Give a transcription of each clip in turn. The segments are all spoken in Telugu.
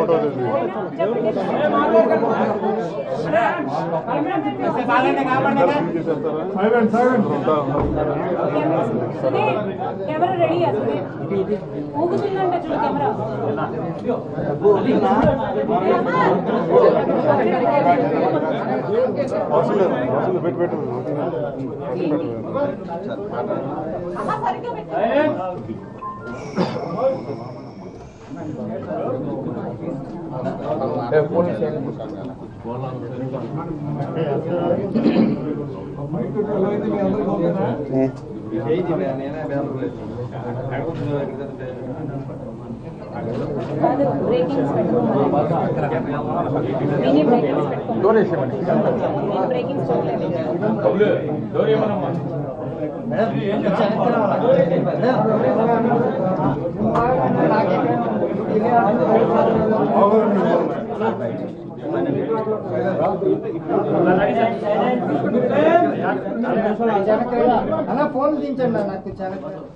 ఫోటో తీసి. ఉంటా, ఉంటా. కెమెరా రెడీ అసలు ఊగుతుందంట చూడు కెమెరా అవసరం లేదు అవసరం లేదు. పెట్టు పెట్టు అమ్మ సరిగ్గా పెట్టు కాదు బ్రేకింగ్స్ పెట్టుకోమని మినీ బ్రేకింగ్స్ పెట్టుకోమని నేను బ్రేకింగ్స్ చూడలేదు అన్న ఫోన్ దించండి అన్న, నాకు చాలా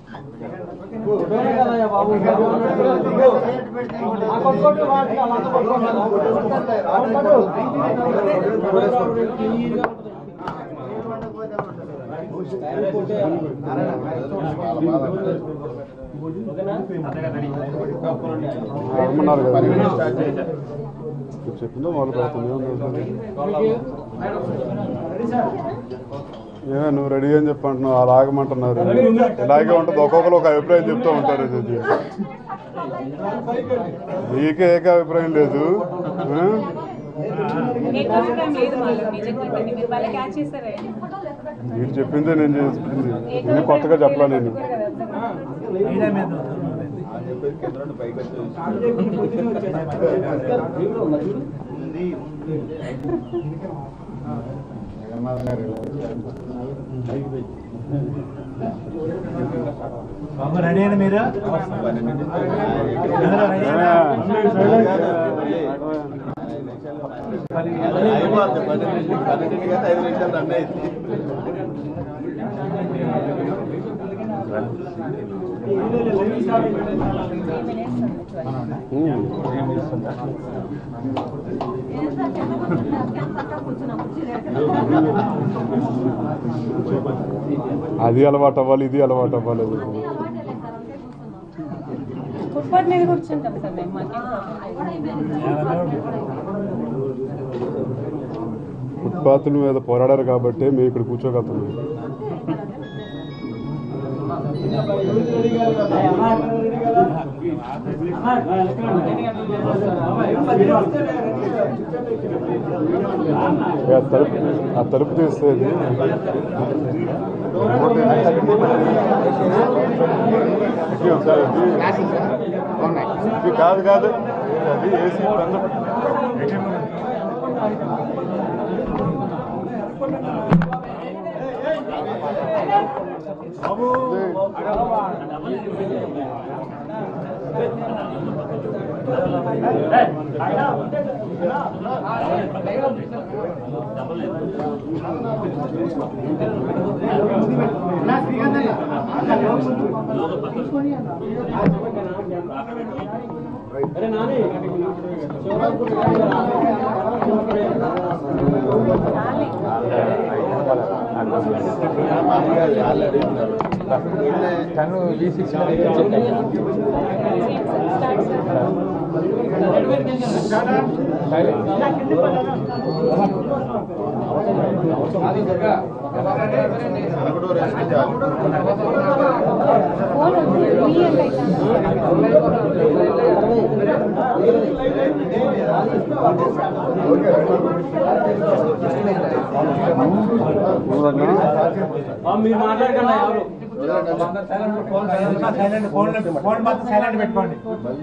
రమ్మన్నారు కదా చెప్పిందో మొదలు పెడుతుంది ఏమే నువ్వు రెడీ అని చెప్పంటున్నావు అలా ఆగమంటున్నారు ఇలాగే ఉంటుంది ఒక్కొక్కరు ఒక అభిప్రాయం చెప్తూ ఉంటారు ఇది నీకే ఏక అభిప్రాయం లేదు ఆ? మీకు అభిప్రాయం లేదు మాలో నిజంగా చెప్పండి. మీరు భలే క్యాచ్ చేస్తారే మీరు చెప్పిందే నేను చెప్పింది నేను కొత్తగా చెప్పలా నేను బాబు రెడీ అయినా మీరు అందరూ రెడీ అయినా? అది అలవాటు అవ్వాలి ఇది అలవాటు అవ్వాలి ఫుట్పాత్ మీద కూర్చుంటాం సార్ మేము మాకేం ప్రాబ్లం లేదు. ఫుట్పాత్ల మీద పోరాడారు కాబట్టి మేము ఇక్కడ కూర్చోగలుగుతున్నాం ఏ, ఆ తలుపు ఆ తలుపు తీస్తే ఇది. ఇది ఒకసారి అది. ఇది కాదు కాదు అది ఏసీ తను వి సిక్స్ స్టార్ట్ సార్ ఫోన్ వద్దు మీ అంటే మీరు మాట్లాడకండి ఎవరు సైలెంట్ ఫోన్ ఫోన్ మాత్రం సైలెంట్ పెట్టుకోండి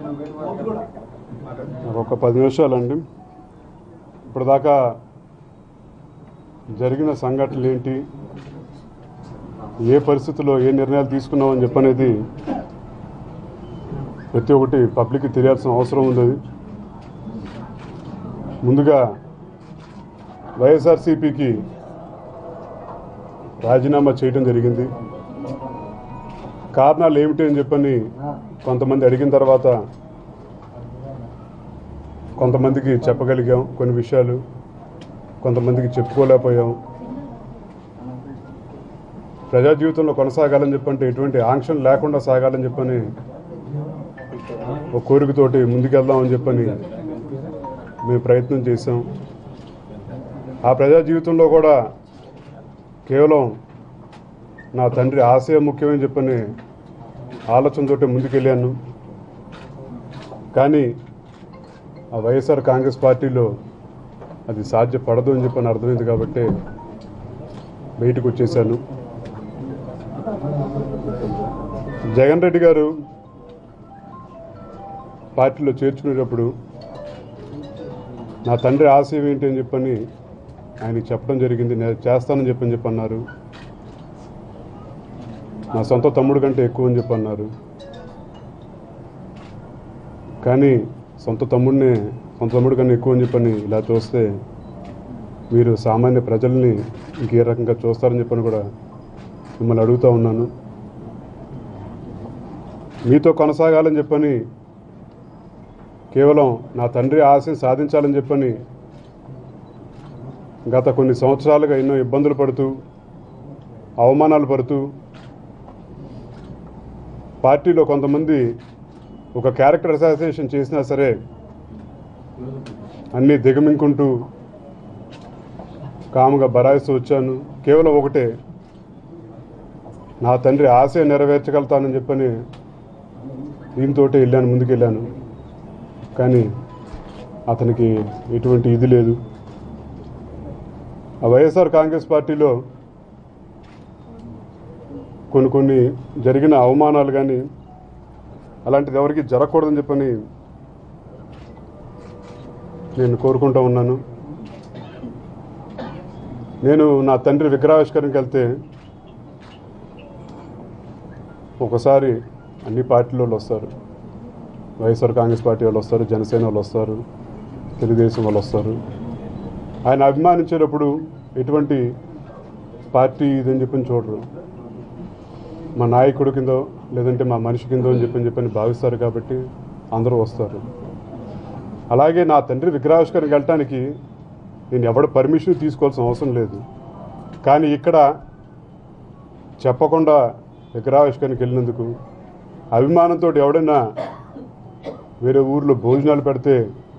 ఒక పది నిమిషాలండి ఇప్పటిదాకా జరిగిన సంఘటనలు ఏంటి ఏ పరిస్థితుల్లో ఏ నిర్ణయాలు తీసుకున్నామని చెప్పనేది ప్రతి ఒక్కటి పబ్లిక్కి తెలియాల్సిన అవసరం ఉంది ముందుగా వైఎస్ఆర్సీపీకి రాజీనామా చేయడం జరిగింది కారణాలు ఏమిటి అని చెప్పని కొంతమంది అడిగిన తర్వాత కొంతమందికి చెప్పగలిగాం కొన్ని విషయాలు కొంతమందికి చెప్పుకోలేకపోయాం ప్రజా జీవితంలో కొనసాగాలని చెప్పంటే ఎటువంటి ఆంక్షలు లేకుండా సాగాలని చెప్పని ఒక కోరికతోటి ముందుకెళ్దామని చెప్పని మేము ప్రయత్నం చేశాం ఆ ప్రజా జీవితంలో కూడా కేవలం నా తండ్రి ఆశయం ముఖ్యమని చెప్పని ఆలోచనతోటి ముందుకెళ్ళాను కానీ ఆ వైఎస్ఆర్ కాంగ్రెస్ పార్టీలో అది సాధ్యపడదు అని చెప్పని అర్థమైంది కాబట్టి బయటకు వచ్చేసాను జగన్ రెడ్డి గారు పార్టీలో చేర్చుకునేటప్పుడు నా తండ్రి ఆశయం ఏంటి అని చెప్పని ఆయనకి చెప్పడం జరిగింది నేను చేస్తానని చెప్పని చెప్పి అన్నారు నా సొంత తమ్ముడు కంటే ఎక్కువ అని చెప్పి అన్నారు కానీ సొంత తమ్ముడిని సొంత తమ్ముడు కన్నా ఎక్కువ అని చెప్పని ఇలా చూస్తే మీరు సామాన్య ప్రజల్ని ఇంకే రకంగా చూస్తారని చెప్పని కూడా మిమ్మల్ని అడుగుతూ ఉన్నాను మీతో కొనసాగాలని చెప్పని కేవలం నా తండ్రి ఆశయం సాధించాలని చెప్పని గత కొన్ని సంవత్సరాలుగా ఎన్నో ఇబ్బందులు పడుతూ అవమానాలు పడుతూ పార్టీలో కొంతమంది ఒక క్యారెక్టర్ అసోసియేషన్ చేసినా సరే అన్నీ దిగమింకుంటూ కాముగా బరాయిస్తూ వచ్చాను కేవలం ఒకటే నా తండ్రి ఆశయం నెరవేర్చగలుగుతానని చెప్పని దీంతో వెళ్ళాను ముందుకు వెళ్ళాను కానీ అతనికి ఎటువంటి ఇది లేదు ఆ వైఎస్ఆర్ కాంగ్రెస్ పార్టీలో కొన్ని కొన్ని జరిగిన అవమానాలు కానీ అలాంటిది ఎవరికి జరగకూడదని చెప్పని నేను కోరుకుంటూ ఉన్నాను నేను నా తండ్రి విగ్రహావిష్కరణకి వెళ్తే ఒకసారి అన్ని పార్టీల వాళ్ళు వస్తారు వైఎస్ఆర్ కాంగ్రెస్ పార్టీ వాళ్ళు వస్తారు జనసేన వాళ్ళు వస్తారు తెలుగుదేశం వాళ్ళు వస్తారు ఆయన అభిమానించేటప్పుడు ఎటువంటి పార్టీ ఇదని చెప్పని చూడరు మా నాయకుడు కిందో లేదంటే మా మనిషి కిందో అని చెప్పని చెప్పని భావిస్తారు కాబట్టి అందరూ వస్తారు అలాగే నా తండ్రి విగ్రహావిష్కరణకి వెళ్ళటానికి నేను ఎవడ పర్మిషన్ తీసుకోవాల్సిన అవసరం లేదు కానీ ఇక్కడ చెప్పకుండా విగ్రహావిష్కరణకి వెళ్ళినందుకు అభిమానంతో ఎవడైనా వేరే ఊర్లో భోజనాలు పెడితే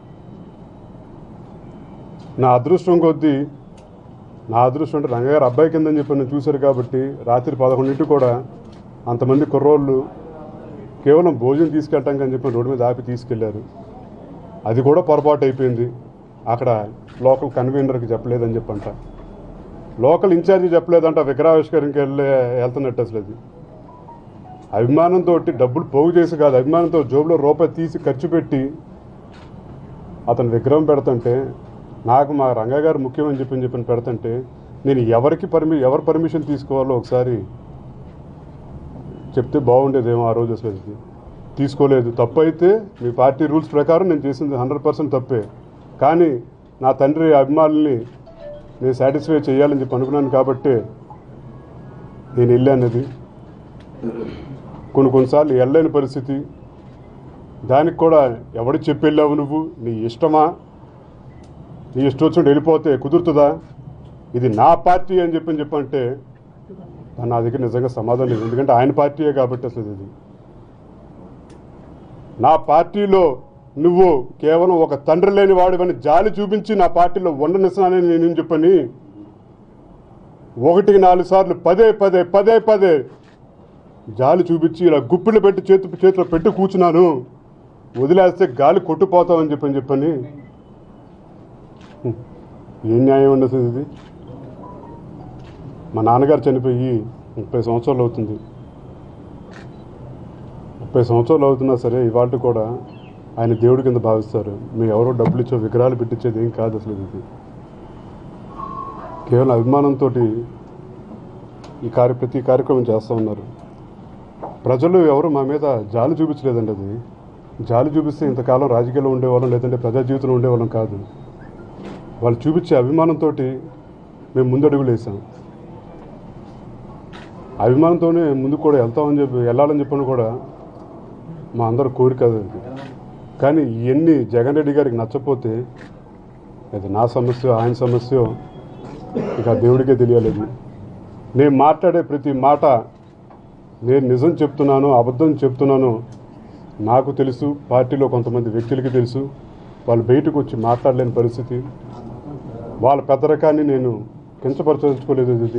నా అదృష్టం కొద్దీ నా అదృష్టం అంటే రంగగారు అబ్బాయి కిందని చెప్పి నేను చూశారు కాబట్టి రాత్రి పదకొండింటికి కూడా అంతమంది కుర్రోళ్ళు కేవలం భోజనం తీసుకెళ్ళటానికి అని చెప్పి రోడ్డు మీద ఆపి తీసుకెళ్లారు అది కూడా పొరపాటు అయిపోయింది అక్కడ లోకల్ కన్వీనర్కి చెప్పలేదని చెప్పంట లోకల్ ఇన్ఛార్జి చెప్పలేదంట విగ్రహావిష్కరణకి వెళ్ళే వెళ్తున్నట్టు అసలు అది అభిమానంతో డబ్బులు పోగు చేసి కాదు అభిమానంతో జోబులో రూపాయి తీసి ఖర్చు పెట్టి అతను విగ్రహం పెడుతుంటే నాకు మా రంగా గారు ముఖ్యమని చెప్పి చెప్పని పెడుతుంటే నేను ఎవరికి పర్మి ఎవరి పర్మిషన్ తీసుకోవాలో ఒకసారి చెప్తే బాగుండేదేమో ఆ రోజు అసలు ఇది. తీసుకోలేదు తప్పు అయితే మీ పార్టీ రూల్స్ ప్రకారం నేను చేసింది హండ్రెడ్ పర్సెంట్ తప్పే కానీ నా తండ్రి అభిమానుల్ని నేను సాటిస్ఫై చేయాలని చెప్పి అనుకున్నాను కాబట్టి నేను వెళ్ళానది కొన్ని కొన్నిసార్లు వెళ్ళలేని పరిస్థితి దానికి కూడా ఎవడు చెప్పి వెళ్ళావు నువ్వు నీ ఇష్టమా నీ ఇష్టం వచ్చినట్టు వెళ్ళిపోతే కుదురుతుందా ఇది నా పార్టీ అని చెప్పని చెప్పంటే నా దగ్గర నిజంగా సమాధానం లేదు ఎందుకంటే ఆయన పార్టీయే కాబట్టి అసలు ఇది నా పార్టీలో నువ్వు కేవలం ఒక తండ్రి లేని వాడివని జాలి చూపించి నా పార్టీలో ఉండనిస్తానని నేను చెప్పని ఒకటికి నాలుగు సార్లు పదే పదే పదే పదే జాలి చూపించి ఇలా గుప్పిళ్ళు పెట్టి చేతు చేతిలో పెట్టి కూర్చున్నాను వదిలేస్తే గాలి కొట్టుపోతామని చెప్పని చెప్పని హ్మ్. ఏం న్యాయం అండి అసలు ఇది మా నాన్నగారు చనిపోయి ముప్పై సంవత్సరాలు అవుతుంది ముప్పై సంవత్సరాలు అవుతున్నా సరే ఇవాళ కూడా ఆయన దేవుడి కింద భావిస్తారు మేము ఎవరో డబ్బులు ఇచ్చో విగ్రహాలు పెట్టించేది ఏం కాదు అసలు ఇది కేవలం అభిమానంతో ఈ కార్య ప్రతి కార్యక్రమం చేస్తూ ఉన్నారు ప్రజలు ఎవరు మా మీద జాలి చూపించలేదండి అది జాలి చూపిస్తే ఇంతకాలం రాజకీయాల్లో ఉండేవాళ్ళం లేదంటే ప్రజా జీవితంలో ఉండేవాళ్ళం కాదు వాళ్ళు చూపించే అభిమానంతో మేము ముందడుగులు వేసాం అభిమానంతోనే ముందు కూడా వెళ్తామని చెప్పి వెళ్ళాలని చెప్పని కూడా మా అందరి కోరిక అది కానీ ఇవన్నీ జగన్ రెడ్డి గారికి నచ్చపోతే అది నా సమస్య ఆయన సమస్య ఇక ఆ దేవుడికే తెలియలేదు నేను మాట్లాడే ప్రతి మాట నేను నిజం చెప్తున్నాను అబద్ధం చెప్తున్నాను నాకు తెలుసు పార్టీలో కొంతమంది వ్యక్తులకి తెలుసు వాళ్ళు బయటకు వచ్చి మాట్లాడలేని పరిస్థితి వాళ్ళ పెద్దరకాన్ని నేను కించపరచుకోలేదు ఇది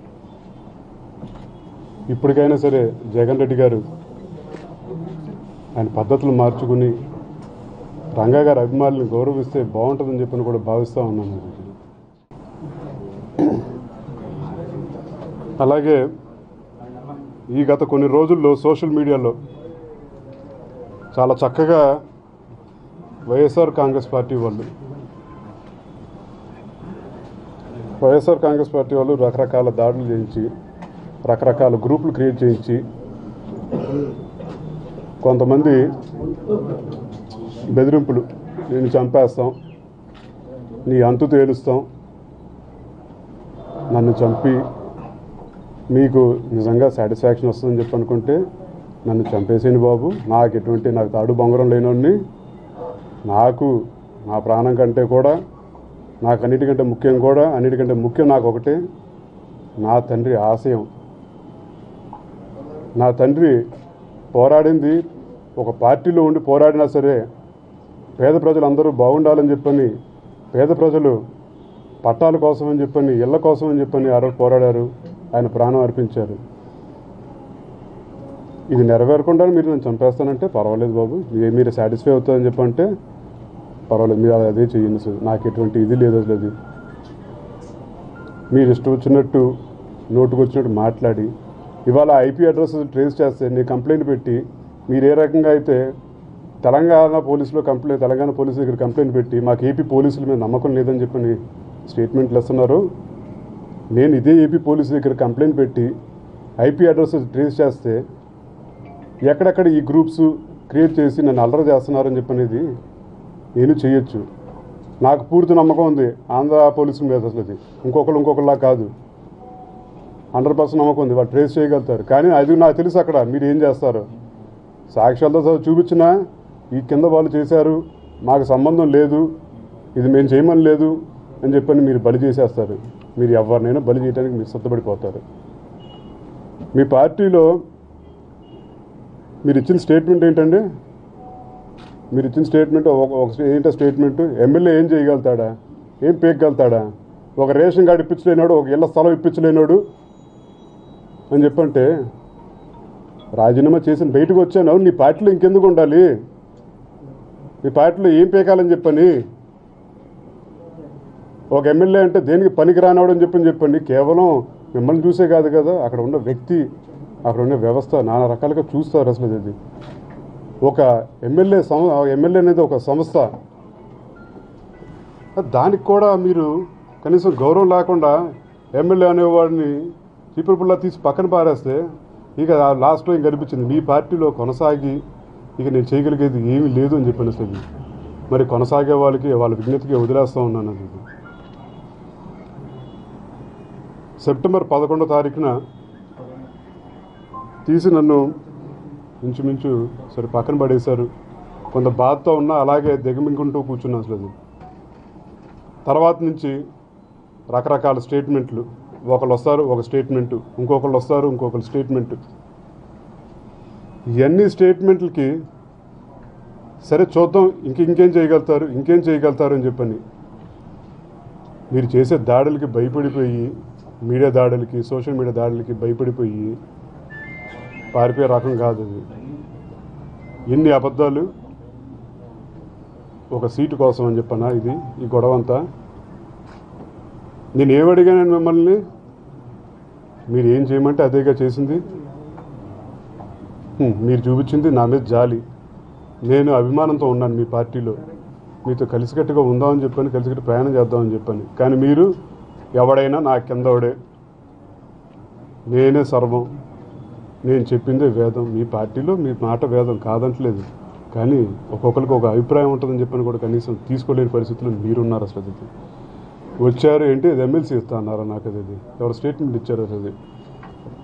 ఇప్పటికైనా సరే జగన్ రెడ్డి గారు ఆయన పద్ధతులు మార్చుకుని రంగా గారి అభిమానులను గౌరవిస్తే బాగుంటుందని చెప్పని కూడా భావిస్తూ ఉన్నాను అలాగే ఈ గత కొన్ని రోజుల్లో సోషల్ మీడియాలో చాలా చక్కగా వైఎస్ఆర్ కాంగ్రెస్ పార్టీ వాళ్ళు వైఎస్ఆర్ కాంగ్రెస్ పార్టీ వాళ్ళు రకరకాల దాడులు చేయించి రకరకాల గ్రూపులు క్రియేట్ చేయించి కొంతమంది బెదిరింపులు నేను చంపేస్తాం నీ అంతు తేలుస్తాం నన్ను చంపి మీకు నిజంగా సాటిస్ఫాక్షన్ వస్తుందని చెప్పి అనుకుంటే నన్ను చంపేసేయండి బాబు నాకు ఎటువంటి నాకు తాడు బొంగరం లేనోడిని నాకు నా ప్రాణం కంటే కూడా నాకు అన్నిటికంటే ముఖ్యం కూడా అన్నిటికంటే ముఖ్యం నాకు ఒకటే నా తండ్రి ఆశయం నా తండ్రి పోరాడింది ఒక పార్టీలో ఉండి పోరాడినా సరే పేద ప్రజలు అందరూ బాగుండాలని చెప్పని పేద ప్రజలు పట్టాల కోసం అని చెప్పని ఇళ్ళ కోసం అని చెప్పని ఆ రోజు పోరాడారు ఆయన ప్రాణం అర్పించారు ఇది నెరవేరకుండా మీరు నన్ను చంపేస్తానంటే పర్వాలేదు బాబు ఏ మీరు సాటిస్ఫై అవుతుందని చెప్పంటే పర్వాలేదు మీరు అదే చెయ్యండి సార్ నాకు ఎటువంటి ఇది లేదు అసలు అది మీరు ఇష్టం వచ్చినట్టు నోటుకు వచ్చినట్టు మాట్లాడి ఇవాళ ఐపీ అడ్రస్ ట్రేస్ చేస్తే నేను కంప్లైంట్ పెట్టి మీరు ఏ రకంగా అయితే తెలంగాణ పోలీసులో కంప్లైంట్ తెలంగాణ పోలీసు దగ్గర కంప్లైంట్ పెట్టి మాకు ఏపీ పోలీసుల మీద నమ్మకం లేదని చెప్పని స్టేట్మెంట్లు ఇస్తున్నారు నేను ఇదే ఏపీ పోలీసు దగ్గర కంప్లైంట్ పెట్టి ఐపీ అడ్రస్ ట్రేస్ చేస్తే ఎక్కడెక్కడ ఈ గ్రూప్స్ క్రియేట్ చేసి నన్ను అల్లరి చేస్తున్నారని చెప్పనేది నేను చేయొచ్చు నాకు పూర్తి నమ్మకం ఉంది ఆంధ్ర పోలీసుల మీద అసలు అది ఇంకొకరు ఇంకొకరిలా కాదు హండ్రెడ్ పర్సెంట్ నమ్మకం ఉంది వాళ్ళు ట్రేస్ చేయగలుగుతారు కానీ అది నాకు తెలుసు అక్కడ మీరు ఏం చేస్తారు సాక్ష్యాలతో సహా చూపించినా ఈ కింద వాళ్ళు చేశారు మాకు సంబంధం లేదు ఇది మేము చేయమని లేదు అని చెప్పని మీరు బలి చేసేస్తారు మీరు ఎవరినైనా బలి చేయడానికి మీరు సిద్ధపడిపోతారు మీ పార్టీలో మీరు ఇచ్చిన స్టేట్మెంట్ ఏంటండి మీరు ఇచ్చిన స్టేట్మెంట్ ఒక ఒక ఏంటో స్టేట్మెంట్ ఎమ్మెల్యే ఏం చేయగలుగుతాడా ఏం పీకగలుగుతాడా ఒక రేషన్ కార్డు ఇప్పించలేనాడు ఒక ఇళ్ల స్థలం ఇప్పించలేనాడు అని చెప్పంటే రాజీనామా చేసిన బయటకు వచ్చాను అవును నీ పార్టీలో ఇంకెందుకు ఉండాలి నీ పార్టీలో ఏం పీకాలని చెప్పని ఒక ఎమ్మెల్యే అంటే దేనికి పనికి రానివాడని చెప్పని చెప్పండి కేవలం మిమ్మల్ని చూసే కాదు కదా అక్కడ ఉన్న వ్యక్తి అక్కడ ఉన్న వ్యవస్థ నానా రకాలుగా చూస్తారు అసలు ఇది ఒక ఎమ్మెల్యే సం ఎమ్మెల్యే అనేది ఒక సంస్థ దానికి కూడా మీరు కనీసం గౌరవం లేకుండా ఎమ్మెల్యే అనేవాడిని చీపురుపుల్లా తీసి పక్కన పారేస్తే ఇక లాస్ట్లో ఇంక అనిపించింది మీ పార్టీలో కొనసాగి ఇక నేను చేయగలిగేది ఏమీ లేదు అని చెప్పాను అసలు మరి కొనసాగే వాళ్ళకి వాళ్ళ విజ్ఞతకి వదిలేస్తూ ఉన్నాను అది సెప్టెంబర్ పదకొండో తారీఖున తీసి నన్ను ఇంచుమించు సరే పక్కన పడేశారు కొంత బాధతో ఉన్నా అలాగే దిగమింగుంటూ కూర్చున్నాను అసలు అది తర్వాత నుంచి రకరకాల స్టేట్మెంట్లు ఒకళ్ళు వస్తారు ఒక స్టేట్మెంటు ఇంకొకళ్ళు వస్తారు ఇంకొకరు స్టేట్మెంటు ఇవన్నీ స్టేట్మెంట్లకి సరే చూద్దాం ఇంక ఇంకేం చేయగలుగుతారు ఇంకేం చేయగలుగుతారు అని చెప్పని మీరు చేసే దాడులకి భయపడిపోయి మీడియా దాడులకి సోషల్ మీడియా దాడులకి భయపడిపోయి పారిపోయే రకం కాదు అది ఎన్ని అబద్ధాలు ఒక సీటు కోసం అని చెప్పనా ఇది ఈ గొడవ అంతా నేను ఏమడిగాను మిమ్మల్ని మీరు ఏం చేయమంటే అదేగా చేసింది హ్మ్, మీరు చూపించింది నా మీద జాలి నేను అభిమానంతో ఉన్నాను మీ పార్టీలో మీతో కలిసికట్టుగా ఉందామని చెప్పని కలిసికట్టు ప్రయాణం చేద్దామని చెప్పని కానీ మీరు ఎవడైనా నా కిందవడే నేనే సర్వం నేను చెప్పిందే వేదం మీ పార్టీలో మీ మాట వేదం కాదంటలేదు కానీ ఒక్కొక్కరికి ఒక అభిప్రాయం ఉంటుందని చెప్పని కూడా కనీసం తీసుకోలేని పరిస్థితుల్లో మీరున్నారు అసలు అది వచ్చారు ఏంటి ఇది ఎమ్మెల్సీ ఇస్తా అన్నారా నాకు అది ఇది ఎవరు స్టేట్మెంట్ ఇచ్చారు అసలు అది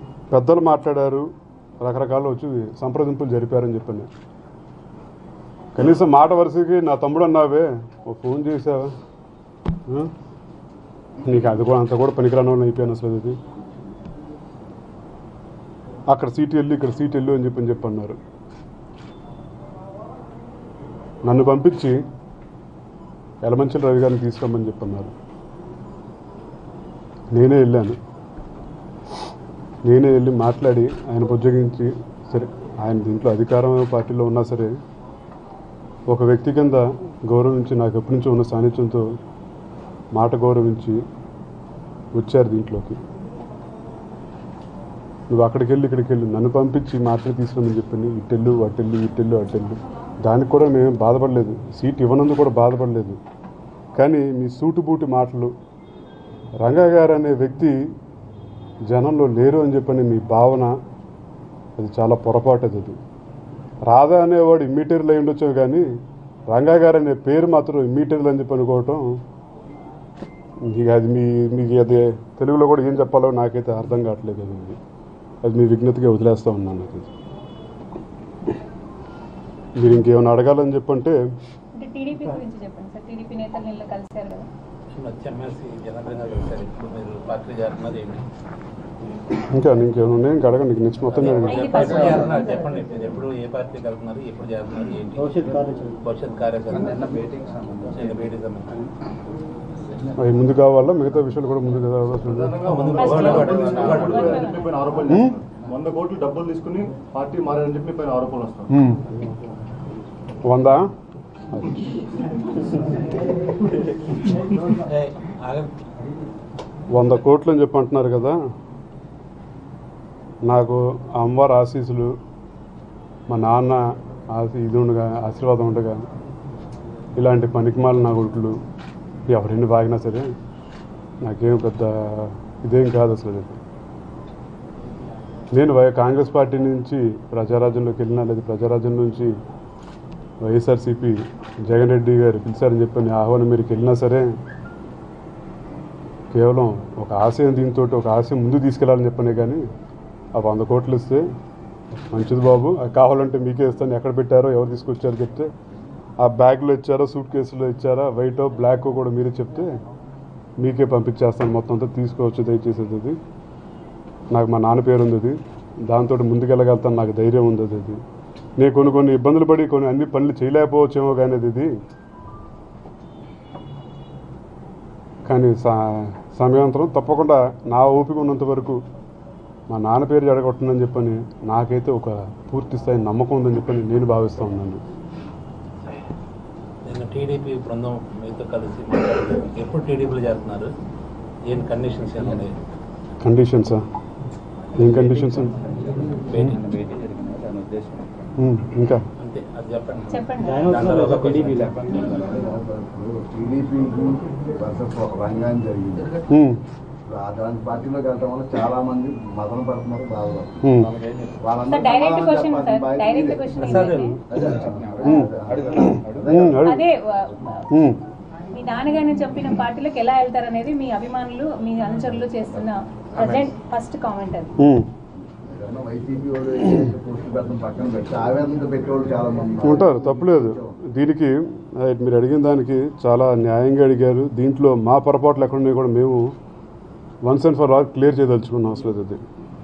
పెద్దలు మాట్లాడారు రకరకాలు వచ్చి సంప్రదింపులు జరిపారని చెప్పని కనీసం మాట వరుసకి నా తమ్ముడు అన్నావే ఓ ఫోన్ చేసావా ఆ? నీకు అది కూడా అంత కూడా పనికిరాని వాళ్ళని అయిపోయాను అసలు ఇది అక్కడ సీట్ వెళ్ళి ఇక్కడ సీట్ వెళ్ళు అని చెప్పని చెప్పి అన్నారు నన్ను పంపించి ఎలమంచిల రవి గారిని తీసుకురమ్మని చెప్పన్నారు నేనే వెళ్ళాను నేనే వెళ్ళి మాట్లాడి ఆయన బుజ్జగించి సరే ఆయన దీంట్లో అధికారం పార్టీలో ఉన్నా సరే ఒక వ్యక్తి కింద గౌరవించి నాకు ఎప్పటి నుంచో ఉన్న సాన్నిధ్యంతో మాట గౌరవించి వచ్చారు దీంట్లోకి నువ్వు అక్కడికి వెళ్ళి ఇక్కడికి వెళ్ళి నన్ను పంపించి మాటలు తీసుకురమని చెప్పని ఇటెళ్ళు అటెళ్ళు ఇటెళ్ళు అటెళ్ళు దానికి కూడా మేము బాధపడలేదు సీట్ ఇవ్వనందుకు కూడా బాధపడలేదు కానీ మీ సూటుబూటి మాటలు రంగా గారు అనే వ్యక్తి జనంలో లేరు అని చెప్పని మీ భావన అది చాలా పొరపాటు అది అది రాధా అనేవాడు ఇమ్మీటర్లు అయి ఉండొచ్చు కానీ రంగా గారు అనే పేరు మాత్రం ఇమ్మీటర్లు అని చెప్పి అనుకోవటం ఇక అది మీ మీకు అది తెలుగులో కూడా ఏం చెప్పాలో నాకైతే అర్థం కావట్లేదు అది అది. అది మీ విజ్ఞతగా వదిలేస్తూ ఉన్నాను నాకు ఇది. మీరు ఇంకేమైనా అడగాలని చెప్పంటే అంటే టీడీపీ గురించి చెప్పండి సార్ టీడీపీ నేతలు నిన్న కలిశారు కదా వచ్చి ఎమ్మెల్సీ జనరల్గా కలిసారు ఇప్పుడు మీరు పార్టీ చేస్తున్నది ఏంటి ఇంకా ఇంకేమైనా ఉన్నాయి ఇంకా అడగండి నెక్స్ట్ మొత్తం అడగండి ఇది ఎప్పుడు ఫస్ట్ చేస్తున్నారు చెప్పండి మీరు ఎప్పుడు ఏ పార్టీకి వెళ్తున్నారు ఎప్పుడు చేస్తున్నారు ఏంటి భవిష్యత్ కార్యాచరణ భవిష్యత్ కార్యాచరణ నిన్న మీటింగ్ నిన్న మీటింగ్ సంబంధించి అవి ముందు కావాలా మిగతా విషయాలు కూడా ముందు కావాల్సి ఉంది ముందు ఫస్ట్ ఒకటి ఒకటి ఒకటి ఒకటి. ఒకటి. చెప్పి పైన ఆరోపణలు హ్మ్? చేస్తున్నారు. వంద కోట్లు డబ్బులు తీసుకుని పార్టీ మారని చెప్పి పైన ఆరోపణలు వస్తాయి ఉమ్. వందా ఏయ్, ఆగండి. వంద కోట్లు అని చెప్పి అంటున్నారు కదా నాకు అమ్మవారి ఆశీస్సులు మా నాన్న ఆశీ ఇది ఉండగా ఆశీర్వాదం ఉండగా ఇలాంటి పనికిమాల నా గుట్లు ఎవరిని బాగినా సరే నాకేం పెద్ద ఇదేం కాదు అసలు ఇది. నేను వై కాంగ్రెస్ పార్టీ నుంచి ప్రజారాజ్యంలోకి వెళ్ళినా లేదా ప్రజారాజ్యం నుంచి వైఎస్ఆర్సీపీ జగన్ రెడ్డి గారు పిలిచారని చెప్పని ఆహ్వానం మీరుకి వెళ్ళినా సరే కేవలం ఒక ఆశయం దీంతో ఒక ఆశయం ముందు తీసుకెళ్ళాలని చెప్పనే కానీ ఆ వంద కోట్లు ఇస్తే మంచిది బాబు అది కావాలంటే మీకే ఇస్తాను ఎక్కడ పెట్టారో ఎవరు తీసుకొచ్చారో చెప్తే ఆ బ్యాగ్లో ఇచ్చారో సూట్ కేసులో ఇచ్చారా వైటో బ్లాక్ కూడా మీరే చెప్తే మీకే పంపించేస్తాను మొత్తం అంతా తీసుకోవచ్చు దయచేసేది అది నాకు మా నాన్న పేరు ఉంది అది దాంతో ముందుకెళ్ళగలుగుతాను నాకు ధైర్యం ఉంది అది అది నేను కొన్ని కొన్ని ఇబ్బందులు పడి కొన్ని అన్ని పనులు చేయలేకపోవచ్చేమో కానీ అది ఇది కానీ సా సమయాంతరం తప్పకుండా నా ఓపిక ఉన్నంత వరకు మా నాన్న పేరు జడగొట్టనని చెప్పని నాకైతే ఒక పూర్తి స్థాయి నమ్మకం ఉందని చెప్పని నేను భావిస్తూ ఉన్నాను నిన్న టీడీపీ బృందం మీతో కలిసి మాట్లాడారు. ఎప్పుడు టీడీపీలో చేస్తున్నారు ఏం కండిషన్స్ ఏమి ఉన్నాయి కండిషన్సా ఏం కండిషన్స్ భేటీ ఉమ్, ఇంకా అంతే అది చెప్పండి చెప్పండి దాని తర్వాత టీడీపీలో. టీడీపీకి వర్సెస్ ఒక రంగాన్ని జరిగింది ఉమ్, అలాంటి పార్టీలోకి వెళ్ళటం వల్ల చాలా మంది మదన పడుతున్నారు బాధపడుతున్నారు ఉమ్, వాళ్ళందరూ సార్ డైరెక్ట్ సమాధానం క్వశ్చన్ చెప్పాల్సిన సార్ బాధ్యత డైరెక్ట్ మీదే. క్వశ్చన్ సార్, ఏంటంటే అదే చెప్తున్నా. ఉమ్. అదే ఉమ్, అడుగు. అదే వ- వ- ఉమ్, మీ నాన్నగారిని చంపిన పార్టీలకు ఎలా వెళ్తారనేది మీ అభిమానులు మీ అనుచరులు చేస్తున్న ప్రజెంట్ ఫస్ట్ కామెంట్ అది ఉమ్. ఏదన్నా వైసీపీ వాళ్ళు ఏదైతే పోస్టులు పెట్టడం పక్కన పెట్టి ఆవేదనతో పెట్టేవాళ్ళు చాలా మంది ఉంటారు తప్పులేదు దీనికి ఆ, మీరు అడిగిన దానికి చాలా న్యాయంగా అడిగారు దీంట్లో మా పొరపాట్లు ఎక్కడున్నాయి కూడా మేము once and for all clear చేయదలుచుకున్నాం అసలు అది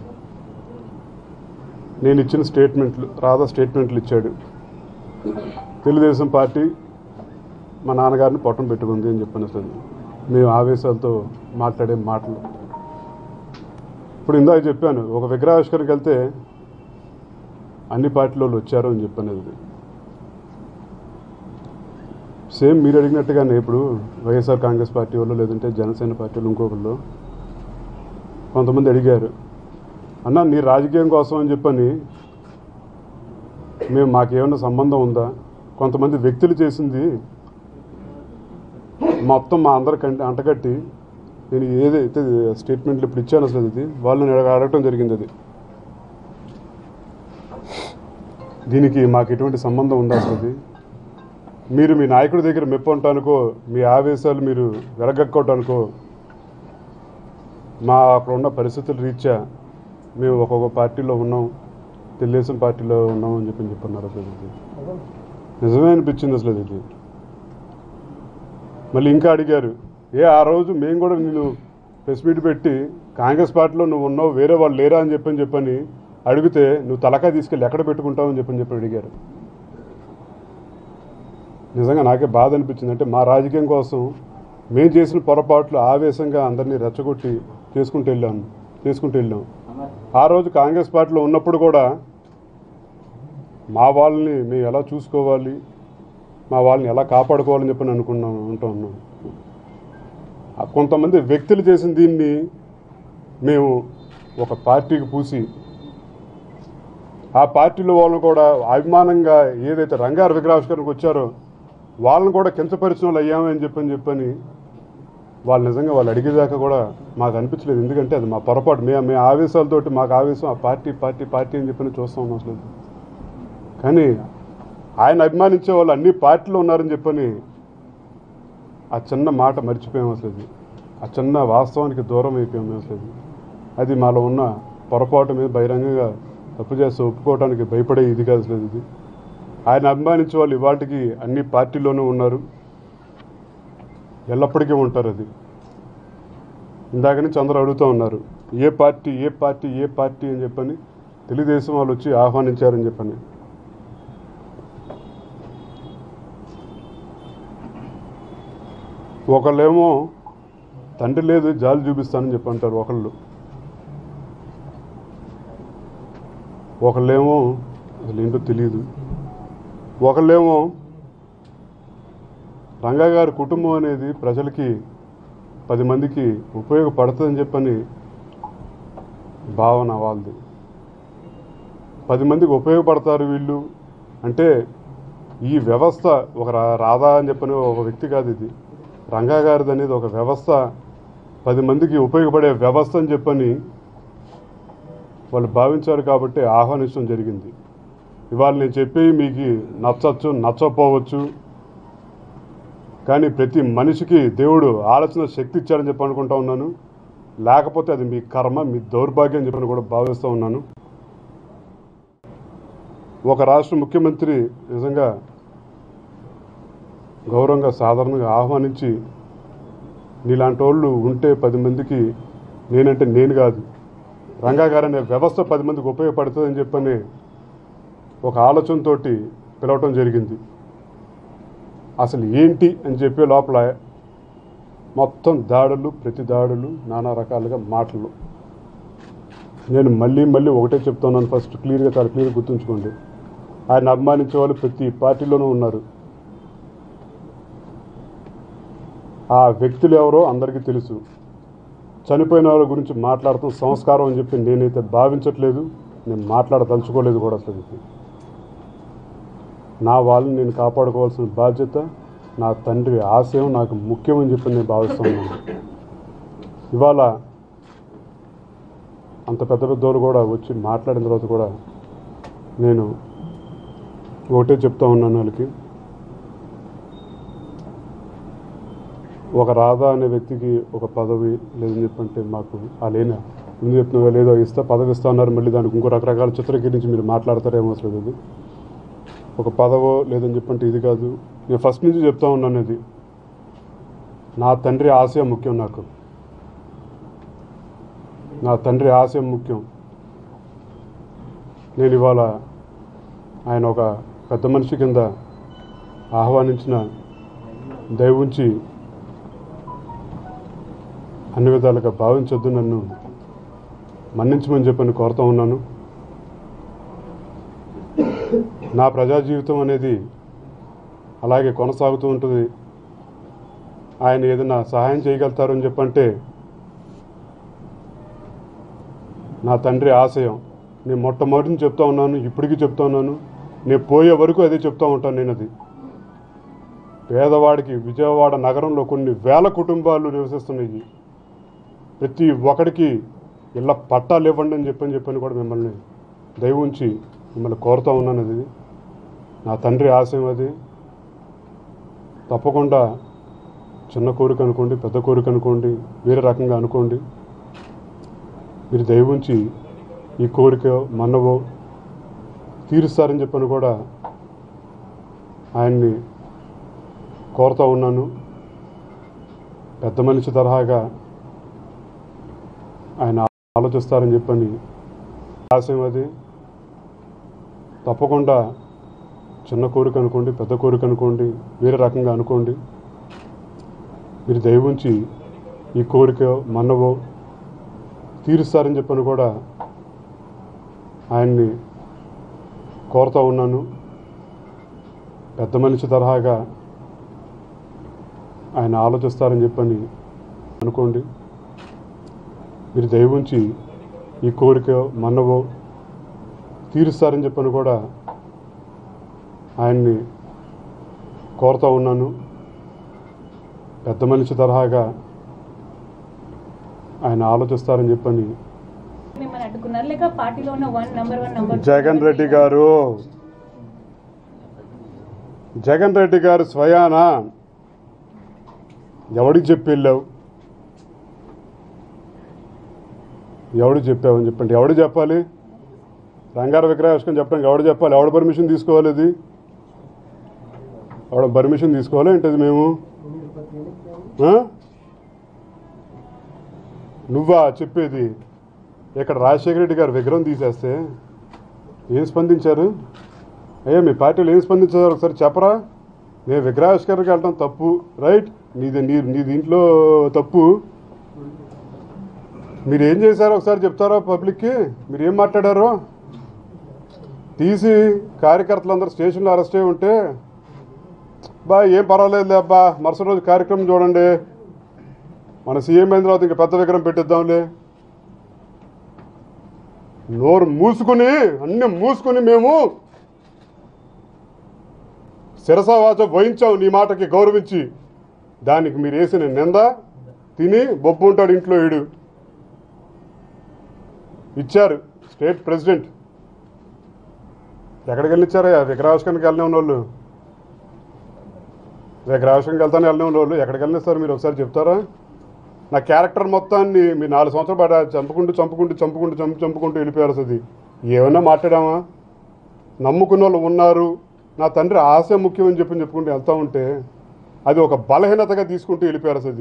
నేను ఇచ్చిన స్టేట్మెంట్లు రాధా స్టేట్మెంట్లు ఇచ్చాడు తెలుగుదేశం పార్టీ మా నాన్నగారిని పొట్టం పెట్టుకుంది అని చెప్పాను అసలు మేము ఆవేశాలతో మాట్లాడే మాటలు ఇప్పుడు ఇందాక చెప్పాను ఒక విగ్రహావిష్కరణకి వెళ్తే అన్ని పార్టీల వాళ్ళు వచ్చారు అని చెప్పాను అది సేమ్ మీరు అడిగినట్టుగానే ఇప్పుడు వైఎస్ఆర్ కాంగ్రెస్ పార్టీ వాళ్ళు లేదంటే జనసేన పార్టీ వాళ్ళు ఇంకొకళ్ళు కొంతమంది అడిగారు అన్న నీ రాజకీయం కోసం అని చెప్పని మేము మాకేమైనా సంబంధం ఉందా కొంతమంది వ్యక్తులు చేసింది మొత్తం మా అందరికంటే అంటగట్టి నేను ఏదైతే స్టేట్మెంట్లు ఇప్పుడు ఇచ్చాను అసలు ఇది వాళ్ళని అడగ- అడగటం జరిగింది అది దీనికి మాకు ఎటువంటి సంబంధం ఉందా అసలు ఇది మీరు మీ నాయకుడి దగ్గర మెప్పు అంటానుకో మీ ఆవేశాలు మీరు వెలగక్కోవటానికో మా అక్కడ ఉన్న పరిస్థితుల రీత్యా మేము ఒక్కొక్క పార్టీలో ఉన్నాం తెలుగుదేశం పార్టీలో ఉన్నాం అని చెప్పి చెప్పన్నారు అసలు ఇది నిజమే అనిపించింది అసలు ఇది మళ్ళీ ఇంకా అడిగారు ఏ ఆ రోజు మేము కూడా నేను ప్రెస్ మీట్ పెట్టి కాంగ్రెస్ పార్టీలో నువ్వు ఉన్నావు వేరే వాళ్ళు లేరా అని చెప్పని చెప్పని అడిగితే నువ్వు తలకాయ తీసుకెళ్ళి ఎక్కడ పెట్టుకుంటావు అని చెప్పని చెప్పి అడిగారు నిజంగా నాకే బాధ అనిపించింది అంటే మా రాజకీయం కోసం మేము చేసిన పొరపాట్లు ఆవేశంగా అందరినీ రెచ్చగొట్టి చేసుకుంటూ వెళ్ళాము చేసుకుంటూ వెళ్ళాం ఆ రోజు కాంగ్రెస్ పార్టీలో ఉన్నప్పుడు కూడా మా వాళ్ళని మేము ఎలా చూసుకోవాలి మా వాళ్ళని ఎలా కాపాడుకోవాలని చెప్పని అనుకున్నాం ఉంటూ ఉన్నాం ఆ కొంతమంది వ్యక్తులు చేసిన దీన్ని మేము ఒక పార్టీకి పూసి ఆ పార్టీలో వాళ్ళని కూడా అభిమానంగా ఏదైతే రంగారు విగ్రహావిష్కరణకు వచ్చారో వాళ్ళని కూడా కించపరిచిన వాళ్ళు అయ్యామని చెప్పని చెప్పని వాళ్ళు నిజంగా వాళ్ళు అడిగేదాకా కూడా మాకు అనిపించలేదు ఎందుకంటే అది మా పొరపాటు మేము మేము ఆవేశాలతోటి మాకు ఆవేశం ఆ పార్టీ పార్టీ పార్టీ అని చెప్పని చూస్తాం ఉన్నాం అసలు కానీ ఆయన అభిమానించే వాళ్ళు అన్ని పార్టీలో ఉన్నారని చెప్పని ఆ చిన్న మాట మర్చిపోయాం అసలు అది. ఆ చిన్న వాస్తవానికి దూరం అయిపోయాం మేము అసలు అది. అది మాలో ఉన్న పొరపాటు మీద బహిరంగంగా తప్పు చేస్తే ఒప్పుకోవడానికి భయపడే ఇది కాదు అసలు ఇది ఆయన అభిమానించే వాళ్ళు ఇవాటికి అన్ని పార్టీల్లోనూ ఉన్నారు ఎల్లప్పటికీ ఉంటారు అది ఇందాక నుంచి అందరూ అడుగుతూ ఉన్నారు ఏ పార్టీ ఏ పార్టీ ఏ పార్టీ అని చెప్పని తెలుగుదేశం వాళ్ళు వచ్చి ఆహ్వానించారని చెప్పని ఒకళ్ళేమో తండ్రి లేదు జాలి చూపిస్తానని చెప్పి అంటారు ఒకళ్ళు ఒకళ్ళేమో అసలు ఏంటో తెలియదు ఒకళ్ళేమో రంగా గారి కుటుంబం అనేది ప్రజలకి పది మందికి ఉపయోగపడుతుందని చెప్పని భావన వాళ్ళది పది మందికి ఉపయోగపడతారు వీళ్ళు అంటే ఈ వ్యవస్థ ఒక రా- రాధా అని చెప్పని ఒక వ్యక్తి కాదు ఇది రంగా గారిది అనేది ఒక వ్యవస్థ పది మందికి ఉపయోగపడే వ్యవస్థ అని చెప్పని వాళ్ళు భావించారు కాబట్టి ఆహ్వానించడం జరిగింది ఇవాళ నేను చెప్పి మీకు నచ్చచ్చు నచ్చకపోవచ్చు కానీ ప్రతి మనిషికి దేవుడు ఆలోచన శక్తి ఇచ్చారని చెప్పి అనుకుంటా ఉన్నాను లేకపోతే అది మీ కర్మ మీ దౌర్భాగ్యం అని చెప్పని కూడా భావిస్తూ ఉన్నాను ఒక రాష్ట్ర ముఖ్యమంత్రి నిజంగా గౌరవంగా సాధారణంగా ఆహ్వానించి నీలాంటి వాళ్ళు ఉంటే పది మందికి నేనంటే నేను కాదు రంగా గారు అనే వ్యవస్థ పది మందికి ఉపయోగపడుతుందని చెప్పని ఒక ఆలోచనతోటి పిలవటం జరిగింది అసలు ఏంటి అని చెప్పే లోపల మొత్తం దాడులు ప్రతి దాడులు నానా రకాలుగా మాటలు నేను మళ్ళీ మళ్ళీ ఒకటే చెప్తున్నాను ఫస్ట్ క్లియర్గా చాలా క్లియర్గా గుర్తుంచుకోండి ఆయన అభిమానించే వాళ్ళు ప్రతి పార్టీలోనూ ఉన్నారు ఆ వ్యక్తులు ఎవరో అందరికీ తెలుసు చనిపోయిన వాళ్ళ గురించి మాట్లాడటం సంస్కారం అని చెప్పి నేనైతే భావించట్లేదు నేను మాట్లాడదలుచుకోలేదు కూడా అసలు ఇది. నా వాళ్ళని నేను కాపాడుకోవాల్సిన బాధ్యత నా తండ్రి ఆశయం నాకు ముఖ్యమని చెప్పి నేను భావిస్తున్నాను ఇవాళ అంత పెద్ద పెద్దోళ్ళు కూడా వచ్చి మాట్లాడిన తర్వాత కూడా నేను ఒకటే చెప్తా ఉన్నాను వాళ్ళకి ఒక రాధా అనే వ్యక్తికి ఒక పదవి లేదని చెప్పంటే మాకు ఆ లేనా ముందు చెప్తున్నా లేదో ఇస్తా పదవి ఇస్తా అన్నారు మళ్ళీ దానికి ఇంకో రకరకాల చిత్రీకరించి మీరు మాట్లాడతారేమో అసలు ఇది ఒక పదవో లేదని చెప్పంటే ఇది కాదు నేను ఫస్ట్ నుంచి చెప్తా ఉన్నాను ఇది నా తండ్రి ఆశయం ముఖ్యం నాకు నా తండ్రి ఆశయం ముఖ్యం నేను ఇవాళ ఆయన ఒక పెద్ద మనిషి కింద ఆహ్వానించిన దయవుంచి అన్ని విధాలుగా భావించొద్దు నన్ను మన్నించమని చెప్పని కోరుతా ఉన్నాను నా ప్రజా జీవితం అనేది అలాగే కొనసాగుతూ ఉంటుంది ఆయన ఏదైనా సహాయం చేయగలుగుతారని చెప్పంటే నా తండ్రి ఆశయం నేను మొట్టమొదటి నుంచి చెప్తా ఉన్నాను ఇప్పటికీ చెప్తా ఉన్నాను నేను పోయే వరకు అదే చెప్తా ఉంటాను నేను అది పేదవాడికి విజయవాడ నగరంలో కొన్ని వేల కుటుంబాలు నివసిస్తున్నాయి ప్రతి ఒక్కడికి ఇళ్ళ పట్టాలు ఇవ్వండి అని చెప్పని చెప్పని కూడా మిమ్మల్ని దయ ఉంచి మిమ్మల్ని కోరుతా ఉన్నాను అది నా తండ్రి ఆశయం అది తప్పకుండా చిన్న కోరిక అనుకోండి పెద్ద కోరిక అనుకోండి వేరే రకంగా అనుకోండి మీరు దయ ఉంచి ఈ కోరిక మనవో తీరుస్తారని చెప్పని కూడా ఆయన్ని కోరుతూ ఉన్నాను పెద్ద మనిషి తరహాగా ఆయన ఆలోచిస్తారని చెప్పని ఆశయం అది తప్పకుండా చిన్న కోరిక అనుకోండి పెద్ద కోరిక అనుకోండి వేరే రకంగా అనుకోండి మీరు దయ ఉంచి ఈ కోరిక మన్నవో తీరుస్తారని చెప్పని కూడా ఆయన్ని కోరుతూ ఉన్నాను పెద్ద మనిషి తరహాగా ఆయన ఆలోచిస్తారని చెప్పని అనుకోండి మీరు దయ ఉంచి ఈ కోరిక మన్నవో తీరుస్తారని చెప్పని కూడా ఆయన్ని కోరుతూ ఉన్నాను పెద్ద మనిషి తరహాగా ఆయన ఆలోచిస్తారని చెప్పని మిమ్మల్ని అడ్డుకున్నారు లేక పార్టీలో ఉన్న one number one number Jagan Reddy garu Jagan Reddy గారు స్వయాన ఎవడికి చెప్పి వెళ్ళావు ఎవడు చెప్పావని చెప్పండి ఎవడు చెప్పాలి రంగార విగ్రహావిష్కరణ చెప్పడానికి ఎవడు చెప్పాలి ఎవడు పర్మిషన్ తీసుకోవాలి ఇది ఎవడ పర్మిషన్ తీసుకోవాలి ఏంటది మేము ఆ? నువ్వా చెప్పేది ఇక్కడ రాజశేఖర రెడ్డి గారు విగ్రహం తీసేస్తే ఏం స్పందించారు అయ్యా మీ పార్టీలో ఏం స్పందించారు ఒకసారి చెప్పరా నేను విగ్రహావిష్కరణకి వెళ్ళటం తప్పు రైట్ నీది నీ నీ దీంట్లో తప్పు మీరు ఏం చేశారో ఒకసారి చెప్తారా పబ్లిక్కి మీరు ఏం మాట్లాడారో తీసి కార్యకర్తలందరూ స్టేషన్లో అరెస్ట్ అయి ఉంటే బా ఏం పర్వాలేదులే అబ్బా మరుసటి రోజు కార్యక్రమం చూడండి మన సీఎం అయిన తర్వాత ఇంకా పెద్ద విగ్రహం పెట్టిద్దాంలే నోరు మూసుకుని అన్ని మూసుకుని మేము శిరసావాచ వహించాం నీ మాటకి గౌరవించి దానికి మీరు వేసిన నింద తిని బొబ్బు ఉంటాడు ఇంట్లో ఈడు ఇచ్చారు స్టేట్ ప్రెసిడెంట్ ఎక్కడికి వెళ్ళిచ్చారా విగ్రహావిష్కరణకి వెళ్ళిన వాళ్ళు విగ్రహావిష్కరణకి వెళ్తానే వెళ్ళిన వాళ్ళు ఎక్కడికి వెళ్ళిస్తారు మీరు ఒకసారి చెప్తారా నా క్యారెక్టర్ మొత్తాన్ని మీ నాలుగు సంవత్సరాలు పాటు చంపుకుంటూ చంపుకుంటూ చంపుకుంటూ చంపు చంపుకుంటూ వెళ్ళిపోయారు అది ఏమన్నా మాట్లాడామా నమ్ముకున్న వాళ్ళు ఉన్నారు నా తండ్రి ఆశ ముఖ్యం అని చెప్పి చెప్పుకుంటూ వెళ్తా ఉంటే అది ఒక బలహీనతగా తీసుకుంటూ వెళ్ళిపోయారు అది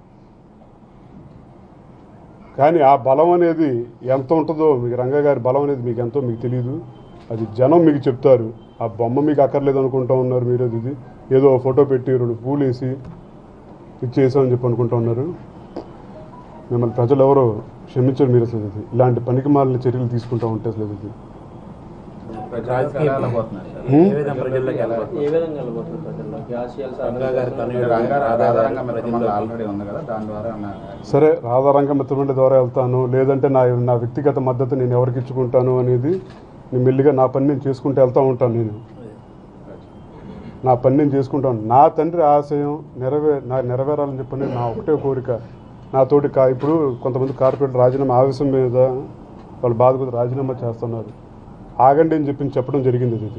కానీ ఆ బలం అనేది ఎంత ఉంటుందో మీకు రంగా గారి బలం అనేది మీకు ఎంతో మీకు తెలియదు అది జనం మీకు చెప్తారు ఆ బొమ్మ మీకు అక్కర్లేదు అనుకుంటా ఉన్నారు మీరు అది ఇది ఏదో ఫోటో పెట్టి రెండు పూలు వేసి ఇచ్చేసామని చెప్పి అనుకుంటా ఉన్నారు మిమ్మల్ని ప్రజలు ఎవరో క్షమించరు మీరు అసలు ఇది ఇలాంటి పనికి మాలిన చర్యలు తీసుకుంటా ఉంటే అసలు ఇది రాజకీయ వెళ్ళబోతున్నారు సార్. హ్మ్? ఏ విధంగా ప్రజల్లోకి వెళ్ళబోతున్నారు ఏ విధంగా వెళ్ళబోతుంది ప్రజల్లోకి ఆశయాలు రంగా గారి తనయుడు రంగారావు రాధా గారి ఆధారంగా ప్రజల్లోకి ఆల్రెడీ ఉంది కదా దాని ద్వారా నా- సరే రాధారంగ మిత్రమండి ద్వారా వెళ్తాను లేదంటే నా నా వ్యక్తిగత మద్దతు నేను ఎవరికి ఇచ్చుకుంటాను అనేది నేను మెల్లిగా నా పని నేను చేసుకుంటూ వెళ్తూ ఉంటాను నేను నా పని నేను చేసుకుంటాను నా తండ్రి ఆశయం నెరవే నా నెరవేరాలని చెప్పని నా ఒకటే కోరిక నా తోటి కా ఇప్పుడు కొంతమంది కార్పొరేట్ రాజీనామా ఆవేశం మీద వాళ్ళు బాధ కొద్ది రాజీనామా చేస్తున్నారు ఆగండి అని చెప్పి చెప్పడం జరిగింది ఇది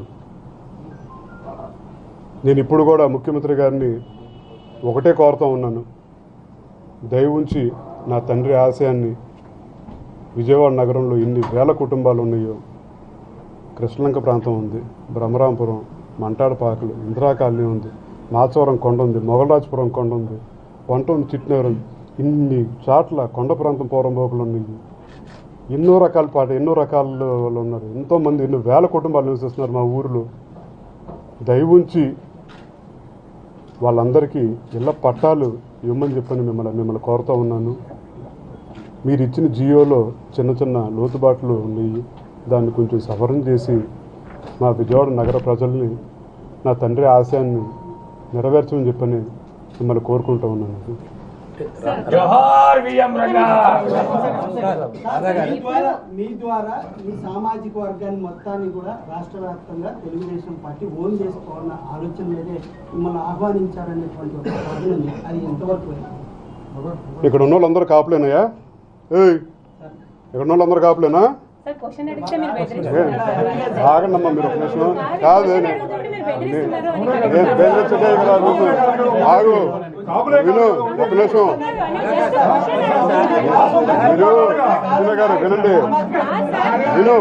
నేను ఇప్పుడు కూడా ముఖ్యమంత్రి గారిని ఒకటే కోరుతూ ఉన్నాను దయ ఉంచి నా తండ్రి ఆశయాన్ని విజయవాడ నగరంలో ఎన్ని వేల కుటుంబాలు ఉన్నాయో కృష్ణలంక ప్రాంతం ఉంది బ్రహ్మరాంపురం మంటాడపాకలు ఇందిరా కాలనీ ఉంది మాచవరం కొండ ఉంది మొగలరాజపురం కొండ ఉంది వంట ఉంది చిట్నగరం ఇన్ని చాట్ల కొండ ప్రాంతం పోరంబోకులు ఉన్నాయి ఎన్నో రకాల పాట ఎన్నో రకాల వాళ్ళు ఉన్నారు ఎంతోమంది ఎన్నో వేల కుటుంబాలు నివసిస్తున్నారు మా ఊరిలో దయ ఉంచి వాళ్ళందరికీ ఇళ్ళ పట్టాలు ఇవ్వమని చెప్పని మిమ్మల్ని మిమ్మల్ని కోరుతూ ఉన్నాను మీరు ఇచ్చిన జియోలో చిన్న చిన్న లోతుబాట్లు ఉన్నాయి దాన్ని కొంచెం సవరణ చేసి మా విజయవాడ నగర ప్రజల్ని నా తండ్రి ఆశయాన్ని నెరవేర్చమని చెప్పని మిమ్మల్ని కోరుకుంటూ ఉన్నాను జోహార్ విఎం రంగా మీ ద్వారా మీ ద్వారా మీ సామాజిక వర్గాన్ని మొత్తాన్ని కూడా రాష్ట్ర వ్యాప్తంగా తెలుగుదేశం పార్టీ ఓన్ చేసుకోవాలన్న ఆలోచన మీదే మిమ్మల్ని ఆహ్వానించారనేటువంటి ఒక వాదన ఉంది అది ఎంతవరకు ఇక్కడ ఉన్న వాళ్ళందరూ కాపులేనాయా ఏయ్ ఇక్కడ ఉన్న వాళ్ళందరూ కాపులేనా సార్ క్వశ్చన్ అడిగితే మీరు ఏ, బెదిరిస్తున్నారు సార్. ఆగండమ్మా మీరు ఒక నిమిషం కాదు, కాదు క్వశ్చన్ నేను- అడుగుతుంటే మీరు బెదిరిస్తున్నారు అని నేను అడుగుతున్నారు. బెదిరించదే కదా నువ్వు ఆగు విను ఒక నిమిషం మీరు చిన్న గారు వినండి విను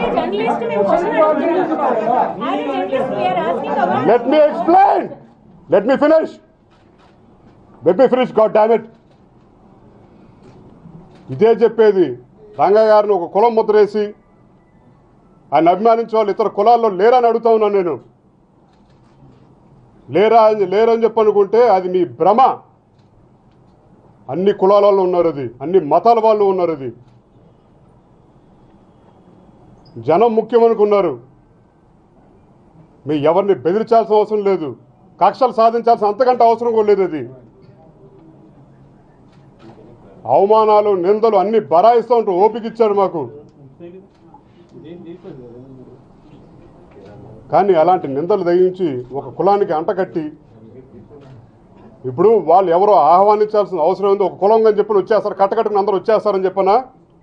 let me explain let me finish let me finish god damn it ఇదే చెప్పేది రంగా గారిని ఒక కులం ముద్రేసి ఆయన అభిమానించే వాళ్ళు ఇతర కులాల్లో లేరని అడుగుతా ఉన్నాను నేను లేరా అని లేరని చెప్పి అనుకుంటే అది మీ భ్రమ అన్ని కులాల వాళ్ళు ఉన్నారు అది అన్ని మతాల వాళ్ళు ఉన్నారు అది జనం ముఖ్యమనుకున్నారు మీ ఎవరిని బెదిరించాల్సిన అవసరం లేదు కక్షలు సాధించాల్సిన అంతకంటే అవసరం కూడా లేదు అది అవమానాలు నిందలు అన్ని బరాయిస్తూ ఉంటూ ఓపిక ఇచ్చాడు మాకు కానీ అలాంటి నిందలు దయించి ఒక కులానికి అంటకట్టి ఇప్పుడు వాళ్ళు ఎవరో ఆహ్వానించాల్సిన అవసరం ఉంది ఒక కులం అని చెప్పి వచ్చేస్తారు కట్టకట్టుకుని అందరూ వచ్చేస్తారని చెప్పనా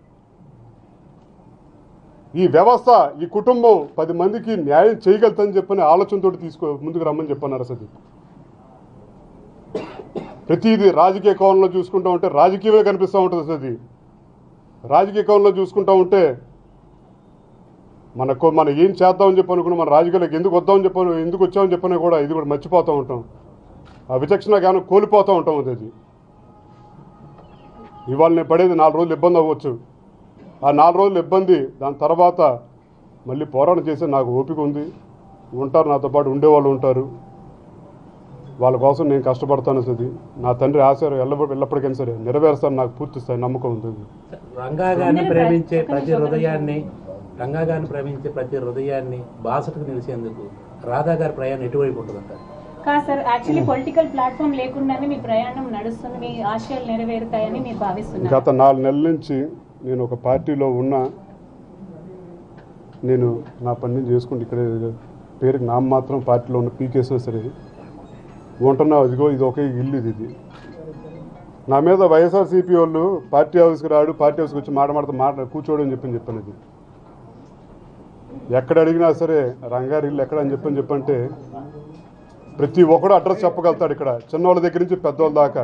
ఈ వ్యవస్థ ఈ కుటుంబం పది మందికి న్యాయం చేయగలుగుతుందని చెప్పని ఆలోచనతో తీసుకో ముందుకు రమ్మని చెప్పన్నారు అసలు ప్రతిదీ రాజకీయ కోణంలో చూసుకుంటూ ఉంటే రాజకీయమే కనిపిస్తూ ఉంటుంది అసలు అది రాజకీయ కోణంలో చూసుకుంటూ ఉంటే మనకు మనం ఏం చేద్దామని చెప్పి అనుకుని మన రాజకీయాలకు ఎందుకు వద్దామని చెప్పని ఎందుకు వచ్చామని చెప్పని కూడా ఇది కూడా మర్చిపోతూ ఉంటాం ఆ విచక్షణ జ్ఞానం కోల్పోతూ ఉంటాం అది అది ఇవాళ నేను పడేది నాలుగు రోజులు ఇబ్బంది అవ్వచ్చు ఆ నాలుగు రోజులు ఇబ్బంది దాని తర్వాత మళ్ళీ పోరాటం చేసే నాకు ఓపిక ఉంది ఉంటారు నాతో పాటు ఉండేవాళ్ళు ఉంటారు వాళ్ళ కోసం నేను కష్టపడతాను సది నా తండ్రి ఆశ ఎల్లబడి ఎల్లప్పటికైనా సరే నెరవేరుస్తాను నాకు పూర్తి స్థాయి నమ్మకం ఉంది రంగా గారిని ప్రేమించే ప్రతి హృదయాన్ని రంగా గారిని ప్రేమించే ప్రతి హృదయాన్ని బాసటకు నిలిచేందుకు రాధా గారి ప్రయాణం ఎటువైపు ఉంటుందంటారు కాదు సార్ యాక్చువల్లీ పొలిటికల్ ప్లాట్ఫామ్ లేకుండానే మీ ప్రయాణం నడుస్తుంది మీ ఆశయాలు నెరవేరుతాయని మీరు భావిస్తున్నారు గత నాలుగు నెలల నుంచి నేను ఒక పార్టీలో ఉన్నా నేను నా పని నేను చేసుకుంటూ ఇక్కడ పేరుకి నా మాత్రం పార్టీలో ఉన్న పీకేసినా సరే ఉంటున్నా ఇదిగో ఇది ఒకే ఇల్లు ఇది ఇది నా మీద వైఎస్ఆర్సీపీ వాళ్ళు పార్టీ హౌస్కి రాడు పార్టీ హౌస్కి వచ్చి మాట మాడతా మాట కూర్చోడు అని చెప్పని చెప్పాను ఇది ఎక్కడ అడిగినా సరే రంగారి ఇల్లు ఎక్కడ అని చెప్పని చెప్పంటే ప్రతి ఒక్కడు అడ్రస్ చెప్పగలుగుతాడు ఇక్కడ చిన్నవాళ్ళ దగ్గర నుంచి పెద్దవాళ్ళ దాకా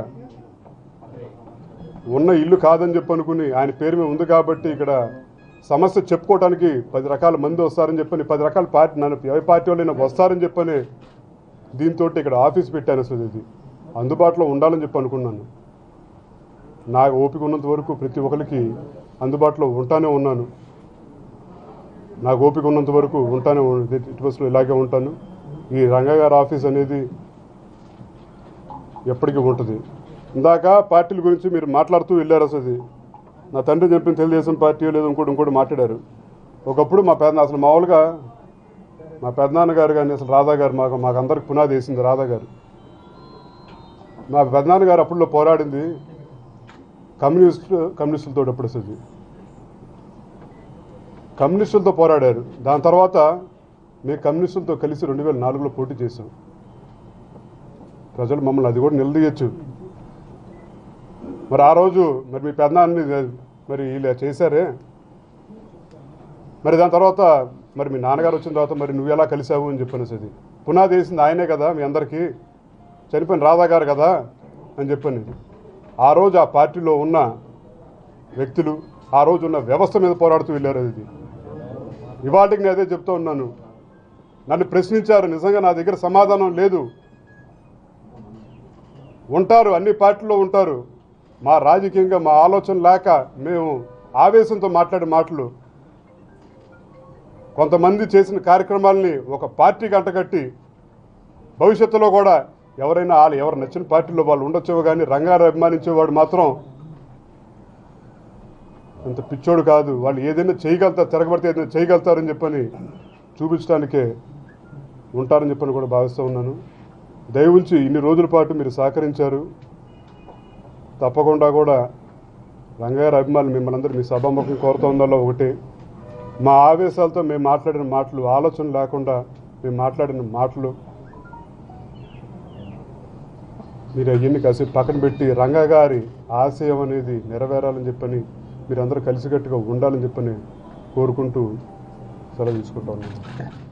ఉన్న ఇల్లు కాదని చెప్పి అనుకుని ఆయన పేరు మీద ఉంది కాబట్టి ఇక్కడ సమస్య చెప్పుకోవడానికి పది రకాల మంది వస్తారని చెప్పని పది రకాల పార్టీ నన్ను ఏ పార్టీ వాళ్ళైనా వస్తారని చెప్పని దీంతో ఇక్కడ ఆఫీస్ పెట్టాను అసలు ఇది అందుబాటులో ఉండాలని చెప్పి అనుకున్నాను నాకు ఓపిక ఉన్నంత వరకు ప్రతి ఒక్కరికి అందుబాటులో ఉంటానే ఉన్నాను నాకు ఓపిక ఉన్నంత వరకు ఉంటానే ఉం- ఇటు బస్సులో ఇలాగే ఉంటాను ఈ రంగా గారి ఆఫీస్ అనేది ఎప్పటికీ ఉంటుంది ఇందాక పార్టీల గురించి మీరు మాట్లాడుతూ వెళ్ళారు అసలు నా తండ్రి చెప్పిన తెలుగుదేశం పార్టీ లేదు ఇంకోటి ఇంకోటి మాట్లాడారు ఒకప్పుడు మా పెద్ద అసలు మామూలుగా మా పెద్దనాన్న గారు కానీ అసలు రాధా గారు మాకు మాకు అందరికి పునాది వేసింది రాధా గారు మా పెద్దనాన్న గారు అప్పుడులో పోరాడింది కమ్యూనిస్ట్ కమ్యూనిస్టులతో అప్పుడు అసలు కమ్యూనిస్టులతో పోరాడారు దాని తర్వాత మేము కమ్యూనిస్టులతో కలిసి రెండు వేల నాలుగులో పోటీ చేశాం ప్రజలు మమ్మల్ని అది కూడా నిలదీయచ్చు మరి ఆ రోజు మరి మీ పెద్దనాన్ని మరి ఇలా చేశారే మరి దాని తర్వాత మరి మీ నాన్నగారు వచ్చిన తర్వాత మరి నువ్వు ఎలా కలిసావు అని చెప్పాను అది పునాది వేసింది ఆయనే కదా మీ అందరికీ చనిపోయిన రాధా గారు కదా అని చెప్పాను ఆ రోజు ఆ పార్టీలో ఉన్న వ్యక్తులు ఆ రోజు ఉన్న వ్యవస్థ మీద పోరాడుతూ వెళ్ళారు అది ఇవాటికి నేను అదే చెప్తూ ఉన్నాను నన్ను ప్రశ్నించారు నిజంగా నా దగ్గర సమాధానం లేదు ఉంటారు అన్ని పార్టీల్లో ఉంటారు మా రాజకీయంగా మా ఆలోచన లేక మేము ఆవేశంతో మాట్లాడే మాటలు కొంతమంది చేసిన కార్యక్రమాలని ఒక పార్టీకి అంటగట్టి భవిష్యత్తులో కూడా ఎవరైనా వాళ్ళు ఎవరు నచ్చిన పార్టీలో వాళ్ళు ఉండొచ్చేవో కానీ రంగారు అభిమానించేవాడు మాత్రం అంత పిచ్చోడు కాదు వాళ్ళు ఏదైనా చేయగలుగుతారు తిరగబడితే ఏదైనా చేయగలుగుతారని చెప్పని చూపించడానికే ఉంటారని చెప్పని కూడా భావిస్తూ ఉన్నాను దయ ఉంచి ఇన్ని రోజుల పాటు మీరు సహకరించారు తప్పకుండా కూడా రంగయ్య అభిమానులు మిమ్మల్ని అందరూ మీ సభాముఖం కోరుతూ ఉండాలో ఒకటి మా ఆవేశాలతో మేము మాట్లాడిన మాటలు ఆలోచన లేకుండా మేము మాట్లాడిన మాటలు మీరు అవన్నీ కాసేపు పక్కన పెట్టి రంగా గారి ఆశయం అనేది నెరవేరాలని చెప్పని మీరందరూ కలిసికట్టుగా ఉండాలని చెప్పని కోరుకుంటూ సెలవు తీసుకుంటా ఉన్నాను